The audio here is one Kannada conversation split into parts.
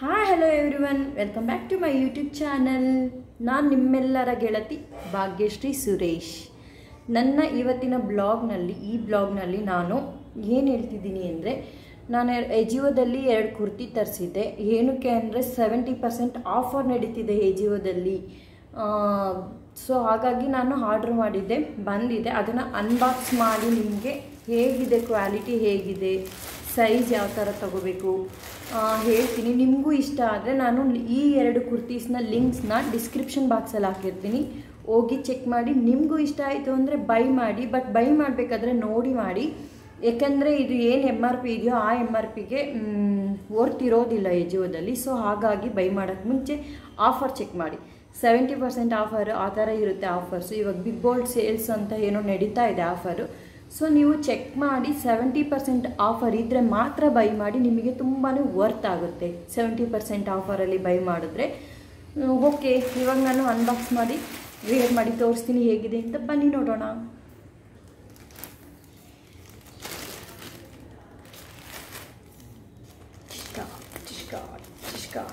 Hi hello every one welcome back to my YouTube channel ನಾನು ನಿಮ್ಮೆಲ್ಲರ ಗೆಳತಿ ಭಾಗ್ಯಶ್ರೀ ಸುರೇಶ್ ನನ್ನ ಇವತ್ತಿನ ಬ್ಲಾಗ್ನಲ್ಲಿ ಈ ಬ್ಲಾಗ್ನಲ್ಲಿ ನಾನು ಏನು ಹೇಳ್ತಿದ್ದೀನಿ ಅಂದರೆ ನಾನು ಎಜಿಯೋದಲ್ಲಿ ಎರಡು ಕುರ್ತಿ ತರಿಸಿದ್ದೆ ಏನಕ್ಕೆ ಅಂದರೆ ಸೆವೆಂಟಿ ಪರ್ಸೆಂಟ್ ಆಫರ್ ನಡೀತಿದೆ ಎಜಿಯೋದಲ್ಲಿ ಸೊ ಹಾಗಾಗಿ ನಾನು ಆರ್ಡ್ರ್ ಮಾಡಿದ್ದೆ ಬಂದಿದೆ ಅದನ್ನು ಅನ್ಬಾಕ್ಸ್ ಮಾಡಿ ನಿಮಗೆ ಹೇಗಿದೆ ಕ್ವಾಲಿಟಿ ಹೇಗಿದೆ ಸೈಜ್ ಯಾವ ಥರ ತಗೋಬೇಕು ಆ, ಹೇಳ್ತೀನಿ ನಿಮಗೂ ಇಷ್ಟ ಆದರೆ ನಾನು ಈ ಎರಡು ಕುರ್ತೀಸ್ನ ಲಿಂಕ್ಸ್ನ ಡಿಸ್ಕ್ರಿಪ್ಷನ್ ಬಾಕ್ಸಲ್ಲಿ ಹಾಕಿರ್ತೀನಿ ಹೋಗಿ ಚೆಕ್ ಮಾಡಿ ನಿಮಗೂ ಇಷ್ಟ ಆಯಿತು ಅಂದರೆ ಬೈ ಮಾಡಿ ಬಟ್ ಬೈ ಮಾಡಬೇಕಾದ್ರೆ ನೋಡಿ ಮಾಡಿ ಯಾಕಂದರೆ ಇದು ಏನು ಎಮ್ ಆರ್ ಪಿ ಇದೆಯೋ ಆ ಎಮ್ ಆರ್ ಪಿಗೆ ಓರ್ತಿರೋದಿಲ್ಲ ಎಜಿಯೋದಲ್ಲಿ ಸೊ ಹಾಗಾಗಿ ಬೈ ಮಾಡೋಕ್ಕೆ ಮುಂಚೆ ಆಫರ್ ಚೆಕ್ ಮಾಡಿ ಸೆವೆಂಟಿ ಪರ್ಸೆಂಟ್ ಆಫರ್ ಆ ಥರ ಇರುತ್ತೆ ಆಫರ್ಸು ಇವಾಗ ಬಿಗ್ ಬೋಲ್ಡ್ ಸೇಲ್ಸ್ ಅಂತ ಏನೋ ನಡೀತಾ ಇದೆ ಆಫರು ಸೊ ನೀವು ಚೆಕ್ ಮಾಡಿ ಸೆವೆಂಟಿ ಪರ್ಸೆಂಟ್ ಆಫರ್ ಇದ್ದರೆ ಮಾತ್ರ ಬೈ ಮಾಡಿ ನಿಮಗೆ ತುಂಬಾ ವರ್ತ್ ಆಗುತ್ತೆ ಸೆವೆಂಟಿ ಪರ್ಸೆಂಟ್ ಆಫರಲ್ಲಿ ಬೈ ಮಾಡಿದ್ರೆ ಓಕೆ ಇವಾಗ ನಾನು ಅನ್ಬಾಕ್ಸ್ ಮಾಡಿ ವೇರ್ ಮಾಡಿ ತೋರಿಸ್ತೀನಿ ಹೇಗಿದೆ ಅಂತ ಬನ್ನಿ ನೋಡೋಣ ಚಿಶ್ಕಾ, ಚಿಶ್ಕಾ, ಚಿಶ್ಕಾ.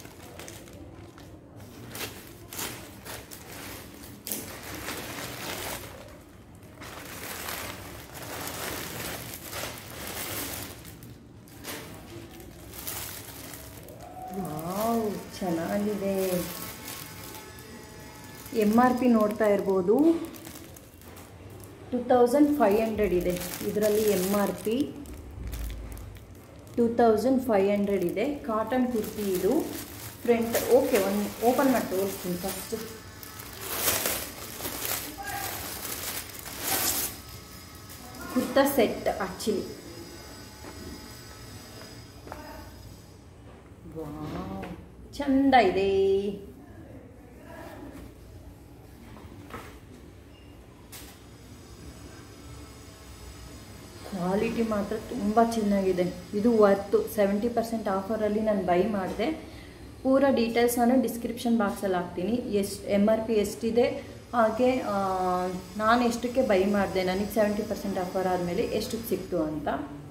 ವಾವ್ ಚೆನ್ನಾಗಿದೆ ಎಮ್ ಆರ್ ಪಿ ನೋಡ್ತಾ ಇರ್ಬೋದು ಟು ತೌಸಂಡ್ ಫೈವ್ ಹಂಡ್ರೆಡ್ ಇದೆ ಇದರಲ್ಲಿ M R P two thousand five hundred ಇದೆ ಕಾಟನ್ ಕುರ್ತಿ ಇದು ಫ್ರಂಟ್ ಓಕೆ ಒಂದು ಓಪನ್ ಮಾಡಿ ತೋರಿಸ್ತೀನಿ first kurta set actually wow ಚಂದ ಇದೆ ಕ್ವಾಲಿಟಿ ಮಾತ್ರ ತುಂಬ ಚೆನ್ನಾಗಿದೆ ಇದು ವರ್ತು ಸೆವೆಂಟಿ ಪರ್ಸೆಂಟ್ ಆಫರಲ್ಲಿ ನಾನು ಬೈ ಮಾಡಿದೆ ಪೂರ ಡೀಟೇಲ್ಸ್ ನಾನು ಡಿಸ್ಕ್ರಿಪ್ಷನ್ ಬಾಕ್ಸಲ್ಲಿ ಹಾಕ್ತೀನಿ ಎಷ್ಟು ಎಮ್ ಆರ್ ಪಿ ಎಷ್ಟಿದೆ ಹಾಗೆ ಆ, ನಾನು ಎಷ್ಟಕ್ಕೆ ಬೈ ಮಾಡಿದೆ ನನಗೆ ಸೆವೆಂಟಿ ಪರ್ಸೆಂಟ್ ಆಫರ್ ಆದಮೇಲೆ ಎಷ್ಟಕ್ಕೆ ಸಿಕ್ತು ಅಂತ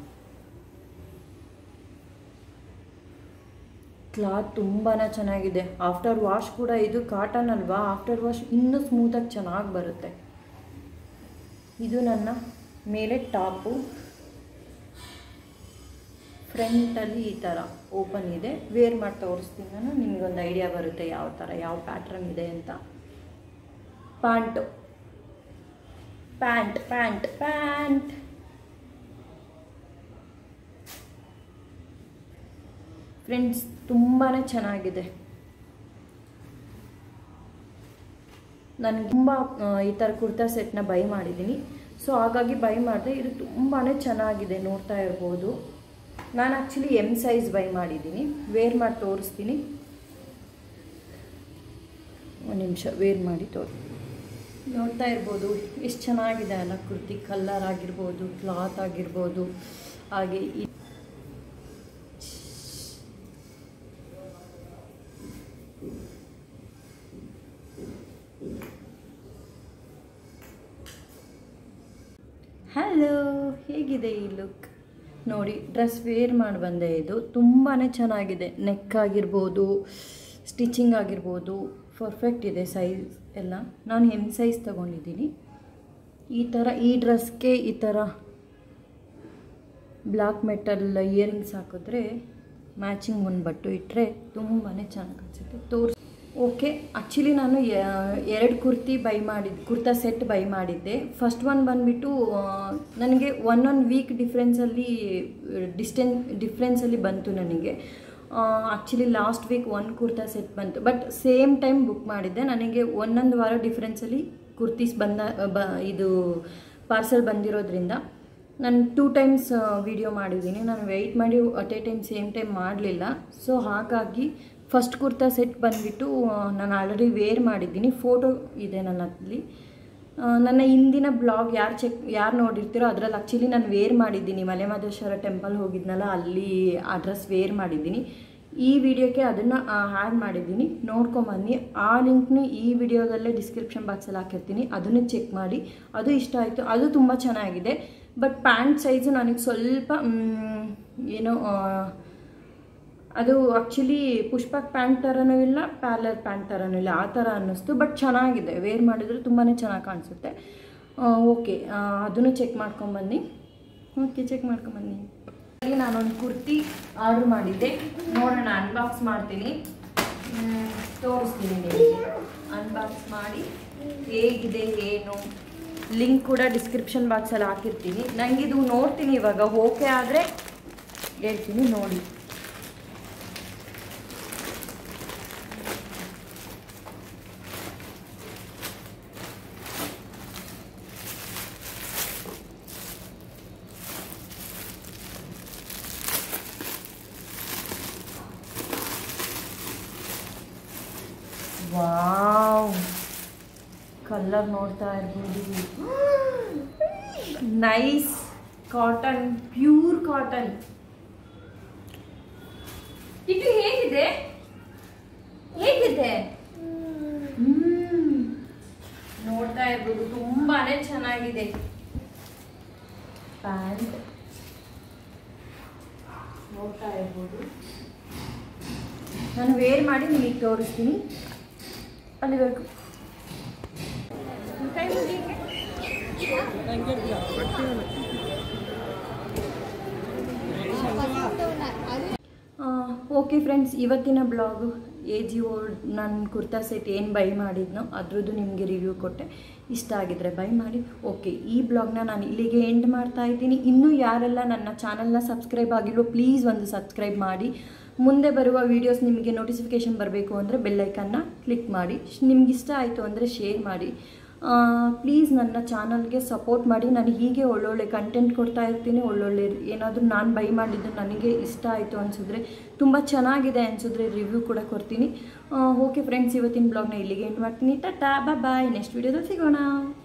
ಕ್ಲಾತ್ ತುಂಬಾ ಚೆನ್ನಾಗಿದೆ ಆಫ್ಟರ್ ವಾಶ್ ಕೂಡ ಇದು ಕಾಟನ್ ಅಲ್ವಾ ಆಫ್ಟರ್ ವಾಶ್ ಇನ್ನೂ ಸ್ಮೂತಾಗಿ ಚೆನ್ನಾಗಿ ಬರುತ್ತೆ ಇದು ನನ್ನ ಮೇಲೆ ಟಾಪು ಫ್ರಂಟಲ್ಲಿ ಈ ಥರ ಓಪನ್ ಇದೆ ವೇರ್ ಮಾಡಿ ತೋರಿಸ್ತೀನಿ ನಾನು ನಿಮಗೊಂದು ಐಡಿಯಾ ಬರುತ್ತೆ ಯಾವ ಥರ ಯಾವ ಪ್ಯಾಟ್ರನ್ ಇದೆ ಅಂತ pant pant pant pant friends ತುಂಬಾ ಚೆನ್ನಾಗಿದೆ ನಾನು ತುಂಬ ಆ, ಈ ಥರ ಕುರ್ತಾ ಸೆಟ್ನ ಬೈ ಮಾಡಿದ್ದೀನಿ ಸೊ ಹಾಗಾಗಿ ಬೈ ಮಾಡಿದೆ ಇದು ತುಂಬಾ ಚೆನ್ನಾಗಿದೆ ನೋಡ್ತಾ ಇರ್ಬೋದು ನಾನು ಆ್ಯಕ್ಚುಲಿ ಎಮ್ ಸೈಜ್ ಬೈ ಮಾಡಿದ್ದೀನಿ ವೇರ್ ಮಾಡಿ ತೋರಿಸ್ತೀನಿ ಒಂದು ನಿಮಿಷ ವೇರ್ ಮಾಡಿ ತೋರಿ ನೋಡ್ತಾ ಇರ್ಬೋದು ಎಷ್ಟು ಚೆನ್ನಾಗಿದೆ ಅಲ್ಲ ಕುರ್ತಿ ಕಲ್ಲರ್ ಆಗಿರ್ಬೋದು ಕ್ಲಾತ್ ಆಗಿರ್ಬೋದು ಹಾಗೆ ಈ ಹಲೋ ಹೇಗಿದೆ ಈ ಲುಕ್ ನೋಡಿ ಡ್ರೆಸ್ ವೇರ್ ಮಾಡಿ ಬಂದೆ ಇದು ತುಂಬಾ ಚೆನ್ನಾಗಿದೆ ನೆಕ್ ಆಗಿರ್ಬೋದು ಸ್ಟಿಚಿಂಗ್ ಆಗಿರ್ಬೋದು ಪರ್ಫೆಕ್ಟ್ ಇದೆ ಸೈಜ್ ಎಲ್ಲ ನಾನು ಎಮ್ ಸೈಜ್ ತೊಗೊಂಡಿದ್ದೀನಿ ಈ ಥರ ಈ ಡ್ರೆಸ್ಗೆ ಈ ಥರ ಬ್ಲ್ಯಾಕ್ ಮೆಟಲ್ ಇಯರಿಂಗ್ಸ್ ಹಾಕಿದ್ರೆ ಮ್ಯಾಚಿಂಗ್ ಒಂದು ಬಟ್ಟು ಇಟ್ಟರೆ ತುಂಬಾ ಚೆನ್ನಾಗಿ ಅನಿಸುತ್ತೆ ತೋರಿಸಿ ಓಕೆ ಆ್ಯಕ್ಚುಲಿ ನಾನು ಯ- ಎರಡು ಕುರ್ತಿ ಬೈ ಮಾಡಿದ್ದು ಕುರ್ತಾ ಸೆಟ್ ಬೈ ಮಾಡಿದ್ದೆ ಫಸ್ಟ್ ಒನ್ ಬಂದುಬಿಟ್ಟು ನನಗೆ ಒನ್ ಒನ್ ವೀಕ್ ಡಿಫ್ರೆನ್ಸಲ್ಲಿ ಡಿಸ್ಟೆನ್ ಡಿಫ್ರೆನ್ಸಲ್ಲಿ ಬಂತು ನನಗೆ actually last week one kurta set ಬಂತು ಬಟ್ ಸೇಮ್ ಟೈಮ್ ಬುಕ್ ಮಾಡಿದ್ದೆ ನನಗೆ ಒಂದೊಂದು ವಾರ ಡಿಫ್ರೆನ್ಸಲ್ಲಿ ಕುರ್ತೀಸ್ ಬಂದ ಬ ಇದು ಪಾರ್ಸಲ್ ಬಂದಿರೋದ್ರಿಂದ ನಾನು ಟೂ ಟೈಮ್ಸ್ ವಿಡಿಯೋ ಮಾಡಿದ್ದೀನಿ ನಾನು ವೆಯ್ಟ್ ಮಾಡಿ at a time same time ಮಾಡಲಿಲ್ಲ ಸೊ ಹಾಗಾಗಿ ಫಸ್ಟ್ ಕುರ್ತಾ ಸೆಟ್ ಬಂದುಬಿಟ್ಟು ನಾನು ಆಲ್ರೆಡಿ ವೇರ್ ಮಾಡಿದ್ದೀನಿ ಫೋಟೋ ಇದೆ ನನ್ನ ಹತ್ಲಿ ಆ, ನನ್ನ ಹಿಂದಿನ ಬ್ಲಾಗ್ ಯಾರು ಚೆಕ್ ಯಾರು ನೋಡಿರ್ತೀರೋ ಅದರಲ್ಲಿ ಆ್ಯಕ್ಚುಲಿ ನಾನು ವೇರ್ ಮಾಡಿದ್ದೀನಿ ಮಲೆಮಹದೇಶ್ವರ ಟೆಂಪಲ್ ಹೋಗಿದ್ನಲ್ಲ ಅಲ್ಲಿ ಆ ಡ್ರೆಸ್ ವೇರ್ ಮಾಡಿದ್ದೀನಿ ಈ ವಿಡಿಯೋಕ್ಕೆ ಅದನ್ನು ಆ್ಯಡ್ ಮಾಡಿದ್ದೀನಿ ನೋಡ್ಕೊಂಬನ್ನಿ ಆ ಲಿಂಕ್ನು ಈ ವಿಡಿಯೋದಲ್ಲೇ ಡಿಸ್ಕ್ರಿಪ್ಷನ್ ಬಾಕ್ಸಲ್ಲಿ ಹಾಕಿರ್ತೀನಿ ಅದನ್ನು ಚೆಕ್ ಮಾಡಿ ಅದು ಇಷ್ಟ ಆಯಿತು ಅದು ತುಂಬ ಚೆನ್ನಾಗಿದೆ ಬಟ್ ಪ್ಯಾಂಟ್ ಸೈಜು ನನಗೆ ಸ್ವಲ್ಪ ಮ್, ಏನೋ ಅದು ಆ್ಯಕ್ಚುಲಿ ಪುಷ್ಪಕ್ ಪ್ಯಾಂಟ್ ಥರನೂ ಇಲ್ಲ ಪ್ಯಾಲರ್ ಪ್ಯಾಂಟ್ ಥರನೂ ಇಲ್ಲ ಆ ಥರ ಅನ್ನಿಸ್ತು ಬಟ್ ಚೆನ್ನಾಗಿದೆ ವೇರ್ ಮಾಡಿದರೆ ತುಂಬಾ ಚೆನ್ನಾಗಿ ಕಾಣಿಸುತ್ತೆ ಓಕೆ ಅದನ್ನು ಚೆಕ್ ಮಾಡ್ಕೊಂಬನ್ನಿ ಓಕೆ ಚೆಕ್ ಮಾಡ್ಕೊಂಬನ್ನಿ ಅಲ್ಲಿ ನಾನೊಂದು ಕುರ್ತಿ ಆರ್ಡ್ರ್ ಮಾಡಿದ್ದೆ ನೋಡೋಣ ಅನ್ಬಾಕ್ಸ್ ಮಾಡ್ತೀನಿ ಹ್ಮ್, ತೋರಿಸ್ತೀನಿ ನಿಮಗೆ ಅನ್ಬಾಕ್ಸ್ ಮಾಡಿ ಹೇಗಿದೆ ಏನು ಲಿಂಕ್ ಕೂಡ ಡಿಸ್ಕ್ರಿಪ್ಷನ್ ಬಾಕ್ಸಲ್ಲಿ ಹಾಕಿರ್ತೀನಿ ನನಗಿದು ನೋಡ್ತೀನಿ ಇವಾಗ ಓಕೆ ಆದರೆ ಹೇಳ್ತೀನಿ ನೋಡಿ ವಾವ್ ಕಲರ್ ನೋಡ್ತಾ ಇರ್ಬೋದು ನೈಸ್ ಕಾಟನ್ ಪ್ಯೂರ್ ಕಾಟನ್ ಇದು ಹೇಗಿದೆ ಹೇಗಿದೆ ಹ್ಮ್ ನೋಡ್ತಾ ಇರ್ಬೋದು ತುಂಬಾನೇ ಚೆನ್ನಾಗಿದೆ ಪ್ಯಾಂಟ್ ನೋಡ್ತಾ ಇರ್ಬೋದು ನಾನು ವೇರ್ ಮಾಡಿ ನಿಮಗೆ ತೋರಿಸ್ತೀನಿ ಅಲ್ಲಿವರೆಗೂ ಕೈ ಮುಗಿ ಹಿಂಗೆ. ಓಕೆ ಫ್ರೆಂಡ್ಸ್ ಇವತ್ತಿನ ಬ್ಲಾಗು ಎ ಜಿ ಓಲ್ಡ್ ನನ್ನ ಕುರ್ತಾ ಸೆಟ್ ಏನು ಬೈ ಮಾಡಿದ್ನೋ ಅದ್ರದ್ದು ನಿಮಗೆ ರಿವ್ಯೂ ಕೊಟ್ಟೆ ಇಷ್ಟ ಆಗಿದ್ರೆ ಬೈ ಮಾಡಿ ಓಕೆ ಈ ಬ್ಲಾಗ್ನ ನಾನು ಇಲ್ಲಿಗೆ ಎಂಡ್ ಮಾಡ್ತಾ ಇದ್ದೀನಿ ಇನ್ನೂ ಯಾರೆಲ್ಲ ನನ್ನ ಚಾನಲ್ನ ಸಬ್ಸ್ಕ್ರೈಬ್ ಆಗಿಲ್ವೋ ಪ್ಲೀಸ್ ಒಂದು ಸಬ್ಸ್ಕ್ರೈಬ್ ಮಾಡಿ ಮುಂದೆ ಬರುವ ವೀಡಿಯೋಸ್ ನಿಮಗೆ ನೋಟಿಫಿಕೇಷನ್ ಬರಬೇಕು ಅಂದರೆ ಬೆಲ್ಲೈಕನ್ನ ಕ್ಲಿಕ್ ಮಾಡಿ ನಿಮ್ಗೆ ಇಷ್ಟ ಆಯಿತು ಅಂದರೆ ಶೇರ್ ಮಾಡಿ ಪ್ಲೀಸ್ ನನ್ನ ಚಾನಲ್ಗೆ ಸಪೋರ್ಟ್ ಮಾಡಿ ನಾನು ಹೀಗೆ ಒಳ್ಳೊಳ್ಳೆ ಕಂಟೆಂಟ್ ಕೊಡ್ತಾ ಇರ್ತೀನಿ ಒಳ್ಳೊಳ್ಳೆ ಏನಾದರೂ ನಾನು ಬೈ ಮಾಡಿದ್ದು ನನಗೆ ಇಷ್ಟ ಆಯಿತು ಅನಿಸಿದ್ರೆ ತುಂಬ ಚೆನ್ನಾಗಿದೆ ಅನಿಸಿದ್ರೆ ರಿವ್ಯೂ ಕೂಡ ಕೊಡ್ತೀನಿ ಓಕೆ ಫ್ರೆಂಡ್ಸ್ ಇವತ್ತಿನ ಬ್ಲಾಗ್ನ ಇಲ್ಲಿಗೆ ಎಂಡ್ ಮಾಡ್ತೀನಿ ಟಾಟಾ ಬಾಯ್ ನೆಕ್ಸ್ಟ್ ವೀಡಿಯೋದಲ್ಲಿ ಸಿಗೋಣ